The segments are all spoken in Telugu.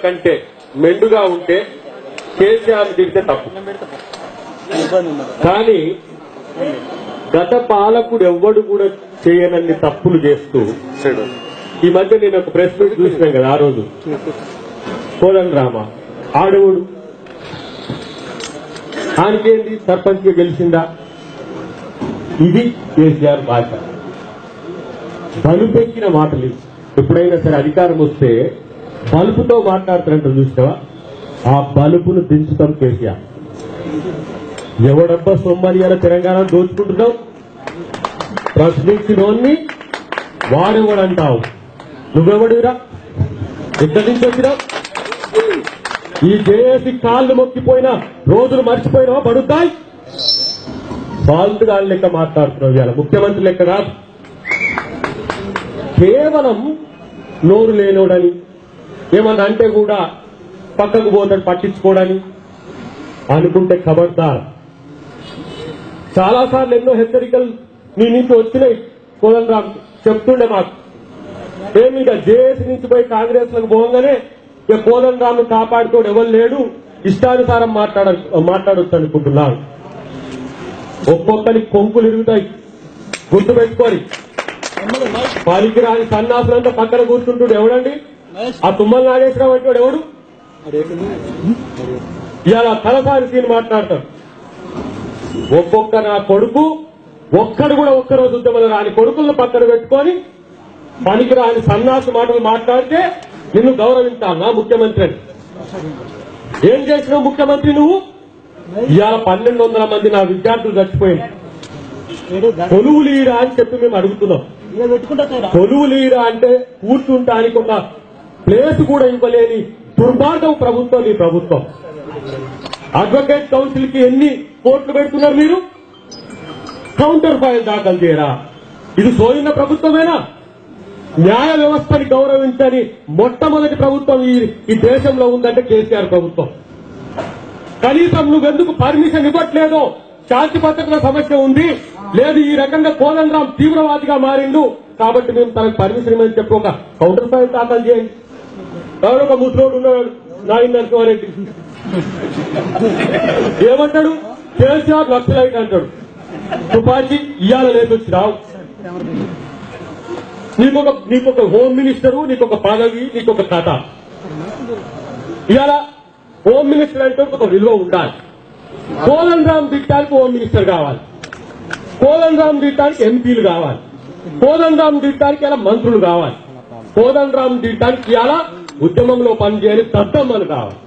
కంటే మెండుగా ఉంటే కేసీఆర్ తిడితే తప్పు ఇబ్బంది ఉన్నది కానీ గత పాలకుడు ఎవ్వడు కూడా చేయనన్ని తప్పులు చేస్తూ ఈ మధ్య నేను ఒక ప్రెస్ మీట్ చూసినాం కదా ఆ రోజు కోదండ రామ ఆడవుడు ఆయనకేంది సర్పంచ్ గా గెలిచిందా ఇది కేసీఆర్ భాష బలుపెక్కిన మాటలు ఇవి. ఎప్పుడైనా సరే అధికారం వస్తే బలుపుతో మాట్లాడుతున్నట్టు చూసినావా ఆ బలుపును దించుతాం కేసీఆర్ ఎవడబ్బా సొమ్మని ఇలా తెలంగాణ దోచుకుంటున్నావు ప్రశ్నించినోన్ని వాడెవడంటావు నువ్వెవడురా ఎక్కడి నుంచి వచ్చినావు ఈ జేఏసీ కాళ్ళు మొక్కిపోయినా రోజులు మర్చిపోయినావా పడుతాయి ఫాల్ట్ గాళ్ళ లెక్క మాట్లాడుతున్నావు ఇవాళ ముఖ్యమంత్రి లెక్క కాదు కేవలం నోరు లేనోడని ఏమన్నా అంటే కూడా పక్కకు పోతాడు పట్టించుకోడని అనుకుంటే ఖబర్దార్ చాలా సార్లు ఎన్నో హెచ్చరికలు నీ నుంచి వచ్చినాయి కోదండరామ్ చెప్తుండే మాకు ఏమి ఇక జేఏసీ నుంచి పోయి కాంగ్రెస్ లకు పోగానే ఇక కోదండరామ్ కాపాడుకోడు ఎవరు లేడు ఇష్టానుసారం మాట్లాడ మాట్లాడొచ్చు అనుకుంటున్నాను ఒక్కొక్కరి కొంకులు ఇరుగుతాయి గుర్తు పెట్టుకొని ఎమ్మెల్యే మహేష్ పనికి రాని సన్నాసులంతా పక్కన కూర్చుంటుడు ఎవడండి మహేష్ ఆ తుమ్మల నాగేశ్వరరావు అంటే వాడు ఎవడు అదేంటి? ఇవాళ తలసారి సీన్ మాట్లాడతాడు ఒక్కొక్క నా కొడుకు ఒక్కడు కూడా ఒక్క రోజు ఉద్యమంలో రాని కొడుకులను పక్కన పెట్టుకొని పనికి రాని సన్నాసి మాటలు మాట్లాడితే నిన్ను గౌరవించానా ముఖ్యమంత్రి అని ఏం చేసినావు ముఖ్యమంత్రి నువ్వు ఇవాళ పన్నెండు వందల మంది నా విద్యార్థులు చచ్చిపోయింది ఏడు గంట కొలువు లీడా అని చెప్పి మేము అడుగుతున్నాం ఇక పెట్టుకుంటా తీరా. కొలువు లీడా అంటే కూర్చుంటానికి ఒక ప్లేస్ కూడా ఇవ్వలేని దుర్మార్గం ప్రభుత్వం ఈ ప్రభుత్వం అడ్వకేట్ కౌన్సిల్ కి ఎన్ని కోట్లు పెడుతున్నారు మీరు కౌంటర్ ఫైల్ దాఖలు చేయరా ఇది సోయిన ప్రభుత్వమేనా న్యాయ వ్యవస్థని గౌరవించని మొట్టమొదటి ప్రభుత్వం ఈ ఈ దేశంలో ఉందంటే కేసీఆర్ ప్రభుత్వం కనీసం నువ్వెందుకు పర్మిషన్ ఇవ్వట్లేదో శాంతి భద్రతల సమస్య ఉంది లేదు ఈ రకంగా కోదండరాం తీవ్రవాదిగా మారిండు కాబట్టి మేము తనకు పర్మిషన్ ఇవ్వని చెప్పి ఒక కౌంటర్ ఫైల్ దాఖలు చేయండి ఎవరో ఒక ముసలోడు ఉన్నాడు నాయన నరసింహారెడ్డి ఏమంటాడు కేసీఆర్ లక్షలైట్ అంటాడు తుపాకీ ఇయ్యాల లేకొచ్చి రావు నీకొక నీకొక హోమ్ మినిస్టరు నీకొక పదవి నీకొక కథ ఇవాళ హోమ్ మినిస్టర్ అంటే ఒక విలువ ఉండాలి కోదన్ రామ్ దిట్టానికి హోమ్ మినిస్టర్ కావాలి కోదన్ రామ్ దిట్టానికి ఎంపీలు కావాలి కోదన్ రామ్ దిట్టానికి ఇలా మంత్రులు కావాలి కోదన్ రామ్ దిట్టానికి ఇలా ఉద్యమంలో పనిచేయని దద్దమ్మలు కావాలి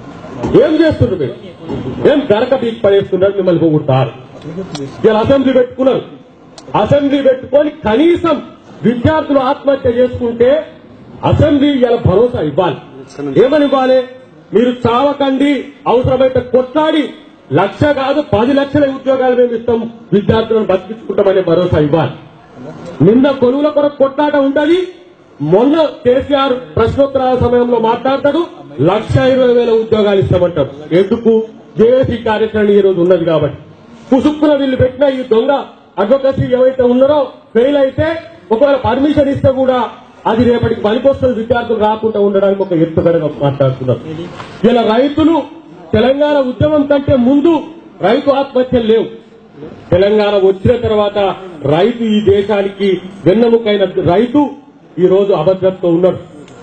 ఏం చేస్తున్నారు మీరు ఏం గరక బీక్ పడేస్తున్నారు మిమ్మల్ని పోగొడతారు ఇలా అసెంబ్లీ పెట్టుకున్నారు అసెంబ్లీ పెట్టుకొని కనీసం విద్యార్థులు ఆత్మహత్య చేసుకుంటే అసెంబ్లీ ఇలా భరోసా ఇవ్వాలి ఏమని ఇవ్వాలి మీరు చావకండి అవసరమైతే కొట్లాడి లక్ష కాదు పది లక్షల ఉద్యోగాలు మేము ఇస్తాం విద్యార్థులను బతికించుకుంటామనే భరోసా ఇవ్వాలి నిన్న కొలువుల కొరకు కొట్లాట ఉంటది మొన్న కేసీఆర్ ప్రశ్నోత్తరాల సమయంలో మాట్లాడతాడు లక్ష ఇరవై వేల ఉద్యోగాలు ఇస్తామంటాడు ఎందుకు జేఏసీ కార్యాచరణ ఈ రోజు ఉన్నది కాబట్టి పుసుక్కున వీళ్ళు పెట్టిన ఈ దొంగ అడ్వకసీ ఏవైతే ఉన్నారో ఫెయిల్ అయితే ఒకవేళ పర్మిషన్ ఇస్తే కూడా అది రేపటికి పనికొస్తుంది విద్యార్థులు రాకుండా ఉండడానికి ఒక ఎత్తుగడగా మాట్లాడుతున్నారు ఇలా రైతులు తెలంగాణ ఉద్యమం కంటే ముందు రైతు ఆత్మహత్యలు లేవు తెలంగాణ వచ్చిన తర్వాత రైతు ఈ దేశానికి వెన్నెముకైన రైతు ఈ రోజు అభద్రతతో ఉన్నాడు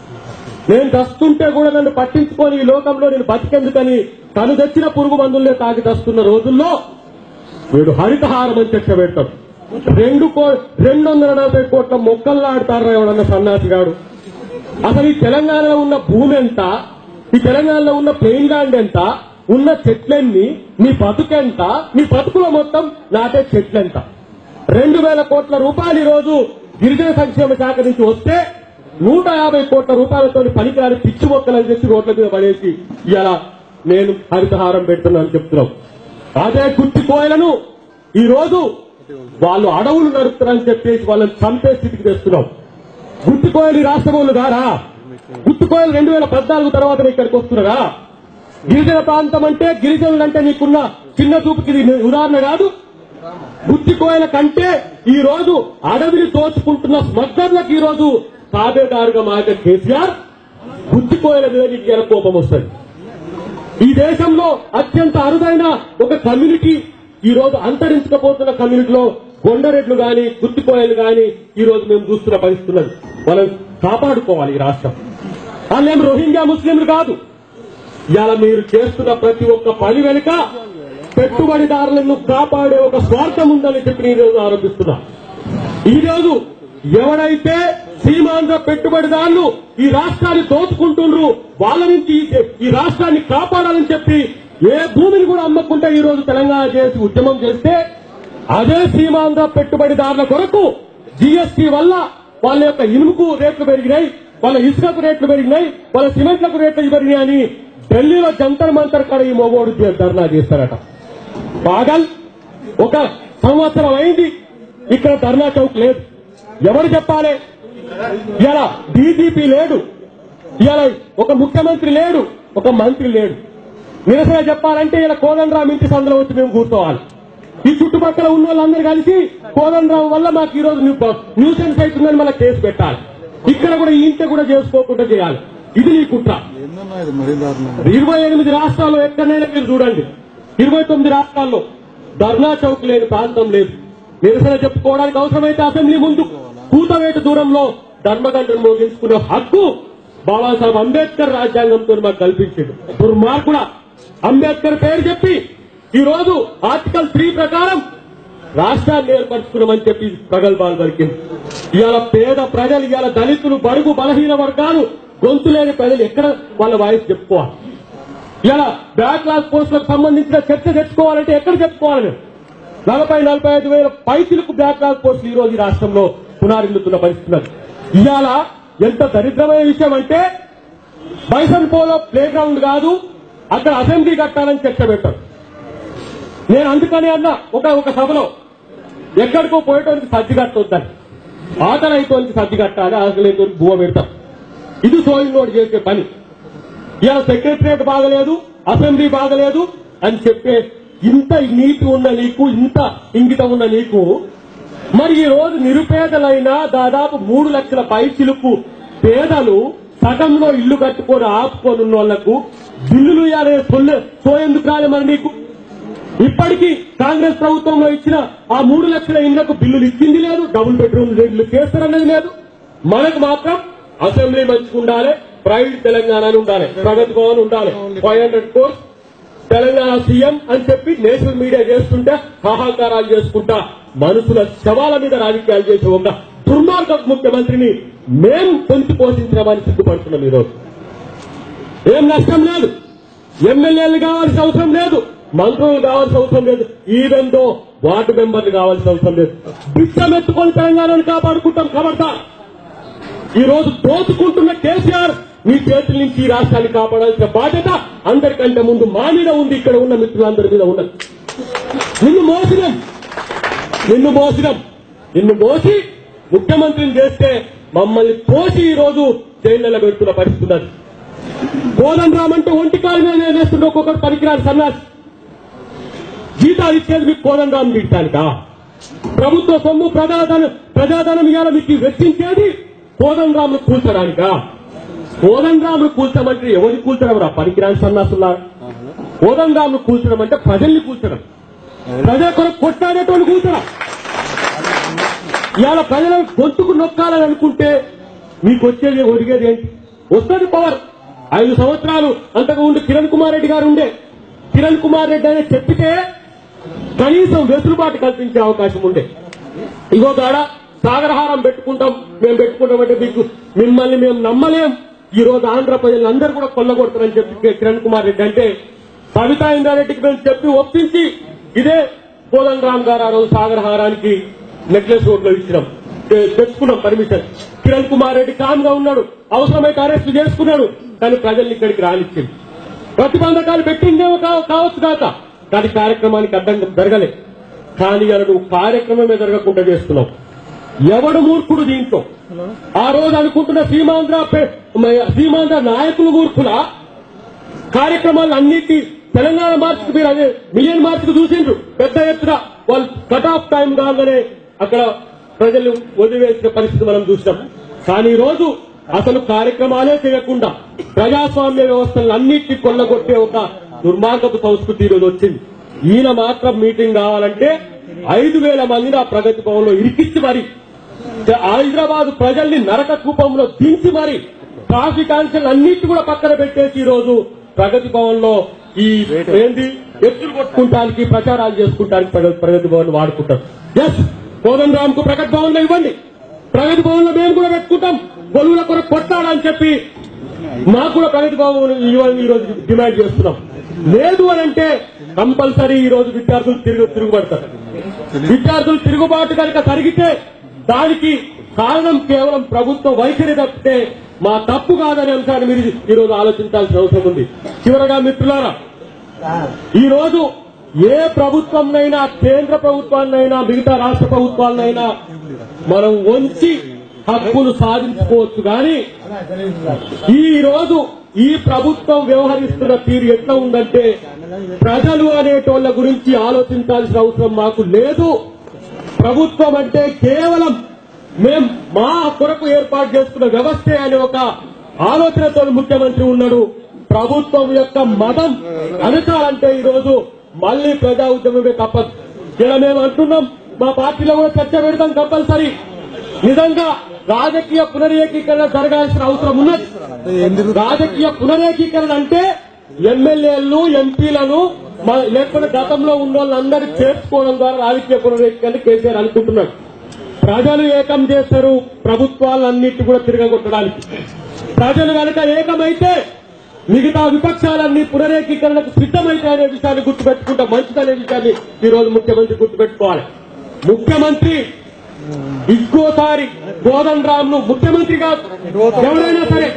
నేను దస్తుంటే కూడా నన్ను పట్టించుకొని ఈ లోకంలో నేను బతికెందుకని తను తెచ్చిన పురుగు మందులనే తాగి దస్తున్న రోజుల్లో వీడు హరితహారం అని చర్చ పెడతాడు రెండు కో రెండు వందల నలభై కోట్ల మొక్కలు ఆడతారా ఎవడన్న సన్నాసిగాడు అసలు ఈ తెలంగాణలో ఉన్న భూమి ఎంత ఈ తెలంగాణలో ఉన్న ప్లెయిన్ ల్యాండ్ ఎంత ఉన్న చెట్లెన్ని మీ బతుకెంత మీ బతుకులో మొత్తం నాటే చెట్లెంత రెండు వేల కోట్ల రూపాయలు ఈ రోజు గిరిజన సంక్షేమ శాఖ నుంచి వస్తే నూట యాభై కోట్ల రూపాయలతో పనికిరాని పిచ్చి మొక్కలు తెచ్చి రోడ్ల మీద పడేసి ఇలా నేను హరితహారం పెడుతున్నాను చెప్తున్నాం అదే గుత్తి కోయలను ఈ రోజు వాళ్ళు అడవులు నడుపుతారని చెప్పేసి వాళ్ళని చంపే స్థితికి తెస్తున్నాం గుత్తికోయలు ఈ రాష్ట్రం వాళ్ళు గారా గుత్తికోయలు రెండు వేల పద్నాలుగు తర్వాత ఇక్కడికి వస్తున్నారా గిరిజన ప్రాంతం అంటే గిరిజనులు అంటే నీకున్న చిన్న చూపుకి ఇది ఉదాహరణ కాదు గుత్తికోయల కంటే ఈ రోజు అడవిని దోచుకుంటున్న స్మగ్లర్లకు ఈ రోజు తాబేదారుగా మారిన కేసీఆర్ గుర్తిపోయిన మీద నీకు ఎలా కోపం వస్తుంది ఈ దేశంలో అత్యంత అరుదైన ఒక కమ్యూనిటీ ఈ రోజు అంతరించకపోతున్న కమ్యూనిటీలో కొండరెడ్లు గాని గుత్తిపోయలు గాని ఈ రోజు మేము చూస్తున్న పరిస్థితి ఉన్నది మనం కాపాడుకోవాలి ఈ రాష్ట్రం వాళ్ళేం రోహింగ్యా ముస్లింలు కాదు ఇవాళ మీరు చేస్తున్న ప్రతి ఒక్క పని వెనుక పెట్టుబడిదారులను కాపాడే ఒక స్వార్థం ఉందని చెప్పి నేను ఈరోజు ఆరోపిస్తున్నా ఈ రోజు ఎవరైతే సీమాంధ్ర పెట్టుబడిదారులు ఈ రాష్ట్రాన్ని దోచుకుంటుండ్రు వాళ్ళ నుంచి ఈ- ఈ రాష్ట్రాన్ని కాపాడాలని చెప్పి ఏ భూమిని కూడా అమ్మకుంటే ఈ రోజు తెలంగాణ చేసి ఉద్యమం చేస్తే అదే సీమాంధ్ర పెట్టుబడిదారుల కొరకు జీఎస్టీ వల్ల వాళ్ళ యొక్క ఇనుముకు రేట్లు పెరిగినాయి వాళ్ళ ఇసుకకు రేట్లు పెరిగినాయి వాళ్ళ సిమెంట్లకు రేట్లు పెరిగినాయి అని ఢిల్లీలో జంతర్ మంతర్ కాడ ఈ మగోడు ధర్నా చేస్తారట పాగల్ ఒక సంవత్సరం అయింది ఇక్కడ ధర్నా చౌక్ లేదు ఎవరు చెప్పాలి ఇలా డీజీపీ లేడు ఇలా ఒక ముఖ్యమంత్రి లేడు ఒక మంత్రి లేడు నిరసన చెప్పాలంటే ఇలా కోదండరామ్ ఇంటి సందులో వచ్చి మేము కూర్చోవాలి ఈ చుట్టుపక్కల ఉన్న వాళ్ళందరూ కలిసి కోదండరామ్ వల్ల మాకు ఈ రోజు న్యూసెన్స్ అవుతుందని మళ్ళీ కేసు పెట్టాలి ఇక్కడ కూడా ఈ ఇంటి కూడా చేసుకోకుండా చేయాలి ఇది నీ కుట్ర ఏందన్నా ఇది మరీ దారుణం ఇరవై ఎనిమిది రాష్ట్రాల్లో ఎక్కడైనా మీరు చూడండి ఇరవై తొమ్మిది రాష్ట్రాల్లో ధర్నా చౌక్ లేని ప్రాంతం లేదు నిరసన చెప్పుకోవడానికి అవసరమైతే అసెంబ్లీ ముందు కూతవేటు దూరంలో ధర్మగంటను మోగించుకునే హక్కు బాబాసాహెబ్ అంబేద్కర్ రాజ్యాంగంతో మాకు కల్పించింది దుర్మార్గుడ అంబేద్కర్ పేరు చెప్పి ఈ రోజు ఆర్టికల్ త్రీ ప్రకారం రాష్ట్రాన్ని ఏర్పరచుకున్నామని చెప్పి ప్రగల్భాలు పలికింది ఇవాళ పేద ప్రజలు ఇవాళ దళితులు బడుగు బలహీన వర్గాలు గొంతు లేని ప్రజలు ఎక్కడ వాళ్ళ వాయిస్ చెప్పుకోవాలి ఇలా బ్యాక్ క్లాస్ పోస్టులకు సంబంధించిన చర్చ తెచ్చుకోవాలంటే ఎక్కడ చెప్పుకోవాలి నలభై నలభై ఐదు వేల పైసలకు బ్యాక్ క్లాస్ పోస్టులు ఈ రోజు ఈ రాష్ట్రంలో పునారిల్లుతున్న పరిస్థితి ఉన్నది. ఇవాళ ఎంత దరిద్రమైన విషయం అంటే బైసన్ పోలో ప్లే గ్రౌండ్ కాదు అక్కడ అసెంబ్లీ కట్టాలని చర్చ పెట్టారు నేను అందుకని అన్నా ఒక ఒక సభలో ఎక్కడికో పోయేటోనికి సర్ది కట్టొద్దని ఆకలి అయితోనికి సర్ది కట్టాలి ఆకలి అయితోనికి బువ్వ పెడతాం ఇది సోయింగ్ నోట్ చేసే పని ఇలా సెక్రటరియట్ బాగలేదు అసెంబ్లీ బాగలేదు అని చెప్పే ఇంత నీతి ఉన్న నీకు ఇంత ఇంగితం ఉన్న నీకు మరి ఈ రోజు నిరుపేదలైన దాదాపు మూడు లక్షల పైచిలకు పేదలు సగంలో ఇల్లు కట్టుకొని ఆపుకొని ఉన్న వాళ్లకు బిల్లులు ఇవ్వాలే సొల్లె సో ఎందుకు రాలే మరి నీకు ఇప్పటికీ కాంగ్రెస్ ప్రభుత్వంలో ఇచ్చిన ఆ మూడు లక్షల ఇళ్లకు బిల్లులు ఇచ్చింది లేదు డబుల్ బెడ్రూమ్ ఇల్లు చేస్తారన్నది లేదు మనకు మాత్రం అసెంబ్లీ మంచిగా ఉండాలి ప్రైవేట్ తెలంగాణ అని ఉండాలి ప్రగతి భవన్ ఉండాలి five hundred crores Telangana CM అని చెప్పి నేషనల్ మీడియా చేస్తుంటే హాహాకారాలు చేసుకుంటా మనుషుల శవాల మీద రాజకీయాలు చేసే ఒక దుర్మార్గ ముఖ్యమంత్రిని మేం పొంచి పోషించమని సిగ్గుపడుతున్నాం ఈరోజు ఏం నష్టం లేదు ఎమ్మెల్యేలు కావాల్సిన అవసరం లేదు మంత్రులు కావాల్సిన అవసరం లేదు ఈవెన్ దో వార్డు మెంబర్లు కావాల్సిన అవసరం లేదు బిచ్చం ఎత్తుకొని తెలంగాణను కాపాడుకుంటాం కబడతా ఈ రోజు దోచుకుంటున్న కేసీఆర్ మీ చేతుల నుంచి ఈ రాష్ట్రాన్ని కాపాడాల్సిన బాధ్యత అందరికంటే ముందు మా మీద ఉంది ఇక్కడ ఉన్న మిత్రులందరి మీద ఉన్నది నిన్ను మోసినాం నిన్ను మోసినాం నిన్ను మోసి ముఖ్యమంత్రిని చేస్తే మమ్మల్ని తోసి ఈ రోజు జైళ్లలో పెడుతున్న పరిస్థితి ఉన్నది కోదం రామంటే ఒంటి కాలు మీద వేస్తుంటే ఒక్కొక్కరు పనికిరాని సన్నాసి జీతాలు ఇచ్చేది మీకు కోదం రామ్ తీయటానికా ప్రభుత్వ సొమ్ము ప్రజాధనం ప్రజాధనం ఇవాళ మీకు వెచ్చించేది కోదం రాములు కూల్చడానికా కోదం రాములు కూల్చమంటే ఎవరిని కూల్చడం రా పనికిరాని సన్నాసులా కోదం రాములు కూల్చడం అంటే ప్రజల్ని కూల్చడం ప్రజల కొరకు కొట్టాడేటోళ్ళు కూల్చడం ఇవాళ ప్రజల గొంతుకు నొక్కాలని అనుకుంటే మీకు వచ్చేది ఒరిగేది ఏంటి వస్తుంది పవర్ ఐదు సంవత్సరాలు అంతకు ముందు కిరణ్ కుమార్ రెడ్డి గారు ఉండే కిరణ్ కుమార్ రెడ్డి అని చెప్పితే కనీసం వెసులుబాటు కల్పించే అవకాశం ఉండే ఇగో కాడ సాగరహారం పెట్టుకుంటాం మేము పెట్టుకుంటామంటే మీకు మిమ్మల్ని మేము నమ్మలేం ఈ రోజు ఆంధ్ర ప్రజలందరూ కూడా కొల్లగొడతారని చెప్పి కిరణ్ కుమార్ రెడ్డి అంటే సవితా ఇంద్రారెడ్డికి మేము చెప్పి ఒప్పించి ఇదే కోదండ రామ్ గారు ఆ రోజు సాగరహారానికి నెక్లెస్ రోడ్లో ఇచ్చినాం తె- తెచ్చుకున్నాం పర్మిషన్ కిరణ్ కుమార్ రెడ్డి కామ్ గా ఉన్నాడు అవసరమైతే అరెస్ట్ చేసుకున్నాడు కానీ ప్రజల్ని ఇక్కడికి రానిచ్చింది ప్రతిబంధకాలు పెట్టిందేమో కావ- కావచ్చు కాక కానీ కార్యక్రమానికి అడ్డం జరగలే కానీ అలా నువ్వు కార్యక్రమమే జరగకుండా చేస్తున్నావు ఎవడు మూర్ఖుడు దీంట్లో ఆ రోజు అనుకుంటున్న సీమాంధ్ర పే- మ- సీమాంధ్ర నాయకులు మూర్ఖులా కార్యక్రమాలు అన్నిటి తెలంగాణ మార్చికి మీరు అదే మిలియన్ మార్చికి చూసిండ్రు పెద్ద ఎత్తున వాళ్ళు కట్ ఆఫ్ టైం కాగానే అక్కడ ప్రజలు వదిలివేసిన పరిస్థితి మనం చూసినాం కానీ ఈ రోజు అసలు కార్యక్రమాలే చేయకుండా ప్రజాస్వామ్య వ్యవస్థలను అన్నిటినీ కొల్లగొట్టే ఒక దుర్మార్గపు సంస్కృతి ఈరోజు వచ్చింది ఈయన మాత్రం మీటింగ్ కావాలంటే ఐదు వేల మందిని ఆ ప్రగతి భవన్లో ఇరికిచ్చి మరి హైదరాబాద్ ప్రజల్ని నరక కూపంలో దించి మరి ట్రాఫిక్ ఆంక్షలు అన్నిటి కూడా పక్కన పెట్టేసి ఈ రోజు ప్రగతి భవన్ లో ఈ ఏంది ఎత్తులు కొట్టుకుంటానికి ప్రచారాలు చేసుకుంటానికి ప్రగతి ప్రగతి భవన్ వాడుకుంటారు ఎస్ కోదం రామ్ కు ప్రగతి భవన్ లో ఇవ్వండి ప్రగతి భవన్ లో మేము కూడా పెట్టుకుంటాం గొలువుల కొరకు కొట్టాలని చెప్పి మాకు కూడా ప్రగతి భవన్ ఇవ్వాలని ఈ రోజు డిమాండ్ చేస్తున్నాం లేదు అని అంటే కంపల్సరీ ఈ రోజు విద్యార్థులు తిరుగు తిరుగుబడతారు విద్యార్థులు తిరుగుబాటు కనుక జరిగితే దానికి కారణం కేవలం ప్రభుత్వ వైఖరి తప్పితే మా తప్పు కాదనే అంశాన్ని మీరు ఈ రోజు ఆలోచించాల్సిన అవసరం ఉంది చివరగా మిత్రులారా ఈ రోజు ఏ ప్రభుత్వంనైనా కేంద్ర ప్రభుత్వాన్నైనా మిగతా రాష్ట్ర ప్రభుత్వాలనైనా మనం వంచి హక్కులు సాధించుకోవచ్చు కానీ ఈ రోజు ఈ ప్రభుత్వం వ్యవహరిస్తున్న తీరు ఎట్లా ఉందంటే ప్రజలు అనేటోళ్ల గురించి ఆలోచించాల్సిన అవసరం మాకు లేదు ప్రభుత్వం అంటే కేవలం మేం మా కొరకు ఏర్పాటు చేసుకున్న వ్యవస్థే అనే ఒక ఆలోచనతో ముఖ్యమంత్రి ఉన్నాడు ప్రభుత్వం యొక్క మతం అనకాలంటే ఈ రోజు మళ్లీ ప్రజా ఉద్యమమే తప్పదు ఇలా మేము అంటున్నాం మా పార్టీలో కూడా చర్చ పెడతాం కంపల్సరీ నిజంగా రాజకీయ పునరేకీకరణ జరగాల్సిన అవసరం ఉన్నది రాజకీయ పునరేకీకరణ అంటే ఎమ్మెల్యేలను ఎంపీలను మ- లేకపోతే గతంలో ఉన్న వాళ్ళందరూ చేర్చుకోవడం ద్వారా రాజకీయ పునరేకీకరణ కేసీఆర్ అనుకుంటున్నాడు ప్రజలు ఏకం చేస్తారు ప్రభుత్వాలన్నిటి కూడా తిరగగొట్టడానికి ప్రజలు కనుక ఏకమైతే మిగతా విపక్షాలన్నీ పునరేకీకరణకు సిద్ధమైతే అనే విషయాన్ని గుర్తుపెట్టుకుంటే మంచిదనే విషయాన్ని ఈ రోజు ముఖ్యమంత్రి గుర్తుపెట్టుకోవాలి ముఖ్యమంత్రి ఇంకోసారి కోదండ రామ్ ను ముఖ్యమంత్రిగా ఎవరైనా సరే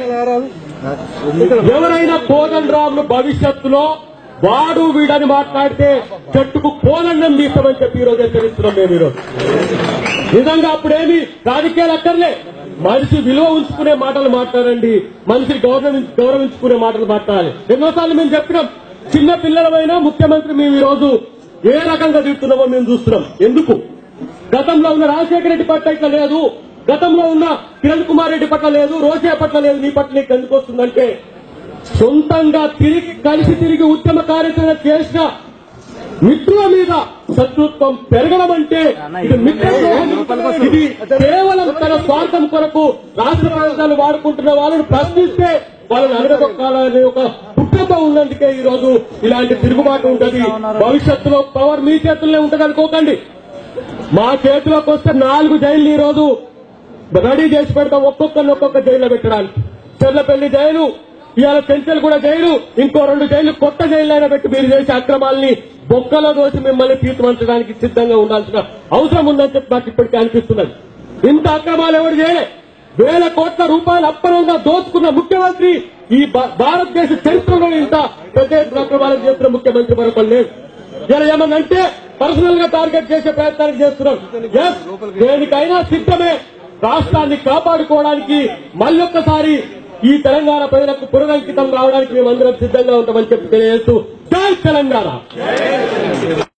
ఎవరైనా కోదండ రామ్ ను భవిష్యత్తులో వాడు వీడని మాట్లాడితే చెట్టుకు కోదండం తీస్తామని చెప్పి ఈ రోజు హెచ్చరిస్తున్నాం మేము ఈరోజు నిజంగా అప్పుడేమి రాజకీయాలు అక్కర్లే మనిషి విలువ ఉంచుకునే మాటలు మాట్లాడండి మనిషి గౌరవించ గౌరవించుకునే మాటలు మాట్లాడాలి ఎన్నోసార్లు మేము చెప్పినాం చిన్న పిల్లలమైనా ముఖ్యమంత్రి మేము ఈ రోజు ఏ రకంగా తిడుతున్నామో మేము చూస్తున్నాం ఎందుకు గతంలో ఉన్న రాజశేఖర రెడ్డి పట్ల ఇట్లా లేదు గతంలో ఉన్న కిరణ్ కుమార్ రెడ్డి పట్ల లేదు రోజే పట్ల లేదు నీ పట్ల నీకు ఎందుకు వస్తుందంటే సొంతంగా తిరిగి కలిసి తిరిగి ఉద్యమ కార్యాచరణ చేసిన మిత్రుల మీద శత్రుత్వం పెరగడం అంటే ఇది మిత్రద్రోహం ఇది కేవలం తన స్వార్థం కొరకు రాష్ట్ర ప్రభుత్వాలు వాడుకుంటున్న వాళ్ళని ప్రశ్నిస్తే వాళ్ళని అడగదొక్కాలనే ఒక కుట్రతో ఉన్నందుకే ఈ రోజు ఇలాంటి తిరుగుబాటు ఉంటది భవిష్యత్తులో పవర్ మీ చేతుల్లో ఉంటది అనుకోకండి మా చేతిలోకి వస్తే నాలుగు జైలు ఈ రోజు రెడీ చేసి పెడతాం ఒక్కొక్కరిని ఒక్కొక్క జైల్లో పెట్టడానికి చెర్లపల్లి జైలు ఇవాళ చెంచల్ కూడా జైలు ఇంకో రెండు జైలు కొత్త జైలు అయినా పెట్టి మీరు చేసే అక్రమాల్ని బొక్కలో దోసి మిమ్మల్ని తీర్చిమంచడానికి సిద్ధంగా ఉండాల్సిన అవసరం ఉందని చెప్పి నాకు ఇప్పటికీ అనిపిస్తున్నది ఇంత అక్రమాలు ఎవరు చేయలే వేల కోట్ల రూపాయలు అప్పనంగా దోచుకున్న ముఖ్యమంత్రి ఈ భా- భారతదేశ చరిత్రలో ఇంత పెద్ద ఎత్తున అక్రమాలు చేస్తున్న ముఖ్యమంత్రి మరొకరు లేరు ఇలా ఏమన్నంటే పర్సనల్ గా టార్గెట్ చేసే ప్రయత్నాలు చేస్తున్నాం Yes, దేనికైనా సిద్ధమే రాష్ట్రాన్ని కాపాడుకోవడానికి మళ్ళొక్కసారి ఈ తెలంగాణ ప్రజలకు పునరంకితం రావడానికి మేమందరం సిద్ధంగా ఉంటామని చెప్పి తెలియజేస్తూ జై తెలంగాణ